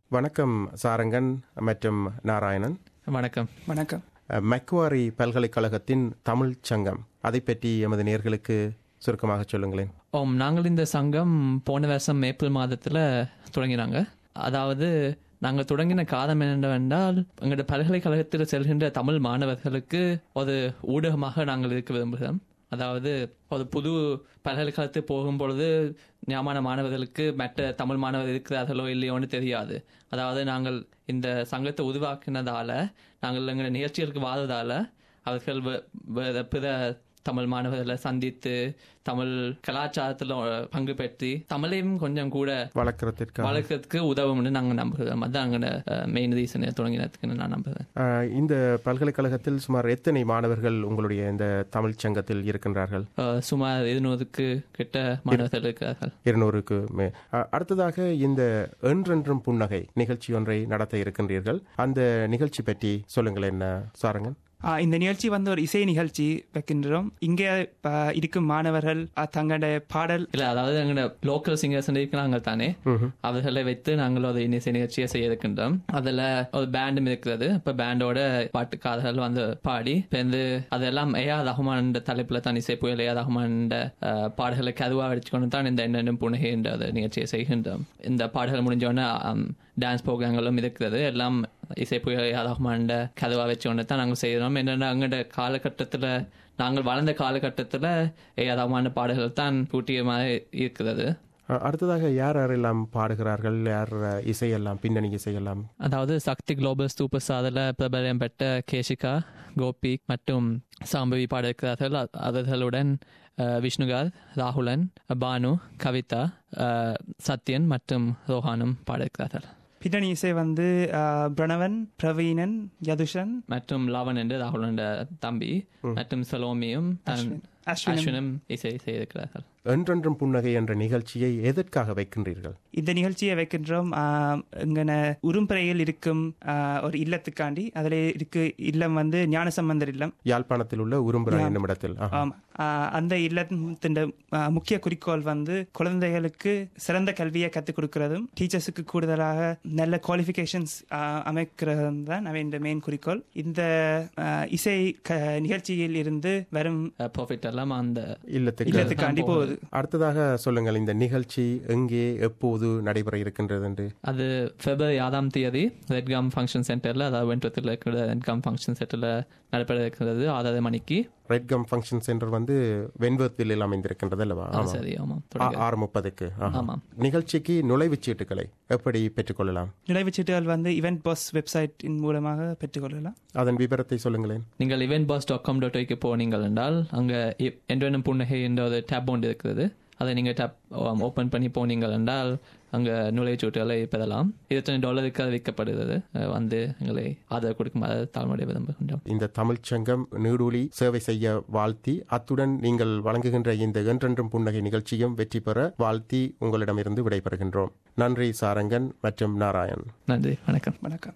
வணக்கம் சாரங்கன் மற்றும் நாராயணன் வணக்கம் வணக்கம் அஹ், மக்வாரி பல்கலைக்கழகத்தின் தமிழ் சங்கம் அதை பற்றி எமது நேர்களுக்கு சுருக்கமாக சொல்லுங்களேன் ஓம் நாங்கள் இந்த சங்கம் போன வருஷம் ஏப்ரல் மாதத்தில் தொடங்கினாங்க அதாவது நாங்கள் தொடங்கின காரணம் என்னவென்றால் எங்களோட பல்கலைக்கழகத்தில் செல்கின்ற தமிழ் மாணவர்களுக்கு ஒரு ஊடகமாக நாங்கள் இருக்க விரும்புகிறோம் அதாவது ஒரு புது பல்கலைக்கழகத்துக்கு போகும் பொழுது ஞாபக மாணவர்களுக்கு மற்ற தமிழ் மாணவர் இருக்கிறார்களோ இல்லையோன்னு தெரியாது அதாவது நாங்கள் இந்த சங்கத்தை உருவாக்கினதால நாங்கள் எங்கள் நிகழ்ச்சிகளுக்கு வாழ்வதால அவர்கள் வே- வேற பிற தமிழ் மாணவர்களை சந்தித்து தமிழ் கலாச்சாரத்தில் பங்கு பெற்றி தமிழையும் கொஞ்சம் கூட வளர்க்கறதுக்காக வளர்க்கறதுக்கு உதவும்னு நாங்கள் நம்புகிறோம் அதுதான் எங்களோட மெயின் ரீசன் தொடங்கினதுக்குன்னு நான் நம்புகிறேன் அஹ், இந்த பல்கலைக்கழகத்தில் சுமார் எத்தனை மாணவர்கள் உங்களுடைய இந்த தமிழ் சங்கத்தில் இருக்கின்றார்கள் அஹ், சுமார் இருநூறுக்கு கிட்ட மாணவர்கள் இருக்கிறார்கள் இருநூறுக்கு மே அஹ், அடுத்ததாக இந்த என்றென்றும் புன்னகை நிகழ்ச்சி ஒன்றை நடத்த இருக்கின்றீர்கள் அந்த நிகழ்ச்சி பற்றி சொல்லுங்களேன் என்ன சாரங்கன் ஆ, இந்த நிகழ்ச்சி வந்து ஒரு இசை நிகழ்ச்சி வைக்கின்றோம் இங்கே ஆ, இருக்கும் மாணவர்கள் ஆ, தங்களுடைய பாடல் இல்ல அதாவது எங்களோட லோக்கல் சிங்கர்ஸ் இருக்கிறாங்க தானே ம்ஹும். அவர்களை வைத்து நாங்கள் ஒரு இசை நிகழ்ச்சியை செய்ய இருக்கின்றோம் அதுல ஒரு பேண்டும் இருக்கிறது இப்ப பேண்டோட பாட்டுக்காரர்கள் வந்து பாடி இப்ப வந்து அதெல்லாம் ஏஆ ரஹ்மான் தலைப்புல தான் இசை புயல் ஏஆ ரஹ்மான் பாடல்களை கருவா வச்சுக்கொண்டு தான் இந்த எண்ணெயும் புனகை என்ற ஒரு நிகழ்ச்சியை செய்கின்றோம் இந்த பாடல்கள் முடிஞ்சோடனே டான்ஸ் ப்ரோக்ராம்களும் இருக்கிறது எல்லாம் இசை புயல் ஏஆ ரஹ்மான் கருவா வச்சோன்னு தான் நாங்கள் செய்கிறோம் என்னென்னா அங்கோட காலகட்டத்துல நாங்கள் வளர்ந்த காலகட்டத்துல ஏஆ ரஹ்மான் பாடல்கள் தான் பூட்டியமாக இருக்கிறது அஹ், அடுத்ததாக யார் யாரெல்லாம் பாடுகிறார்கள் யார் அஹ், இசையெல்லாம் பின்னணி இசையெல்லாம் அதாவது சக்தி குளோபல் சூப்பர் ஸ்டாரில் பிரபலம் பெற்ற கேஷிகா கோபி மற்றும் சாம்பவி பாட இருக்கிறார்கள் அ- அவர்களுடன் அஹ், விஷ்ணுகார் ராகுலன் பானு கவிதா அஹ், சத்யன் மற்றும் ரோஹானும் பாட இருக்கிறார்கள் பின்னணி இசை வந்து ஆ, பிரணவன் பிரவீனன் யதுஷன் மற்றும் லவன் என்று ராகுலன் தம்பி மற்றும் சலோமியும் தன் அஸ்வின் அஸ்வினும் இசை செய்திருக்கிறார்கள் என்றென்றும் புன்னகை என்ற நிகழ்ச்சியை எதற்காக வைக்கின்றீர்கள் இந்த நிகழ்ச்சியை வைக்கின்றோம் ஆ, இங்கன உரும்பறையில் இருக்கும் ஆ, ஒரு இல்லத்துக்காண்டி அதில் இருக்கு இல்லம் வந்து ஞானசம்பந்தர் இல்லம் யாழ்ப்பாணத்தில் உள்ள உரும்புரா என்னும் இடத்தில் ஆஹா. ஆமா ஆ, அந்த இல்லத்தின் ஆ, முக்கிய குறிக்கோள் வந்து குழந்தைகளுக்கு சிறந்த கல்வியை கற்றுக் கொடுக்கறதும் டீச்சர்ஸுக்கு கூடுதலாக நல்ல குவாலிஃபிகேஷன்ஸ் அமைக்கிறதும் தான் அவன் மெயின் குறிக்கோள் இந்த ஆ, இசை க- நிகழ்ச்சியில் இருந்து வரும் ப்ராஃபிட் எல்லாம் அந்த இல்லத்துக்கு இல்லத்துக்காண்டி போகுது அடுத்ததாக சொல்லுங்கள் இந்த நிகழ்ச்சி எங்கே எப்போது நடைபெற இருக்கின்றது என்று அது பிப்ரவரி ஆறாம் தேதி ரெட்காம் ஃபங்க்ஷன் சென்டரில் அதாவது வெண்பத்தில் இருக்கிற ரெட்காம் ஃபங்க்ஷன் சென்டரில் நடைபெற இருக்கிறது ஆறரை மணிக்கு ரெட்கம் ஃபங்க்ஷன் சென்டர் வந்து வெண்வத்தில் அமைந்திருக்கின்றது அல்லவா ஆ, ஆமாம். சரி ஆமாம் ஆ- தொடங்க. ஆறு முப்பதுக்கு ஆஹா. ஆமாம் நிகழ்ச்சிக்கு நுழைவுச் சீட்டுகளை எப்படி பெற்றுக்கொள்ளலாம் நுழைவுச்சீட்டுகள் வந்து இவெண்ட் பாஸ் வெப்சைட்டின் மூலமாக பெற்றுக்கொள்ளலாம் அதன் விவரத்தை சொல்லுங்களேன் நீங்கள் event pass dot com dot ஒய்க்கு போனீங்கள் என்றால் அங்கே என்றும் புன்னகை என்ற ஒரு டேப் ஒன்று இருக்கிறது அதை நீங்கள் டேப் ஓப்பன் பண்ணி போனீங்கள் என்றால் அங்கே நுழைவுச்சீட்டுகளை பெறலாம் இருபத்தஞ்சு டாலருக்கு அது விற்கப்படுகிறது அஹ் வந்து எங்களை ஆதரவு கொடுக்குமாறு தாழ்மையுடைய விரும்புகின்றோம் இந்த தமிழ்ச் சங்கம் நீடூழி சேவை செய்ய வாழ்த்தி அத்துடன் நீங்கள் வழங்குகின்ற இந்த என்றென்றும் புன்னகை நிகழ்ச்சியும் வெற்றி பெற வாழ்த்தி உங்களிடமிருந்து விடைபெறுகின்றோம் நன்றி சாரங்கன் மற்றும் நாராயண் நன்றி வணக்கம் வணக்கம்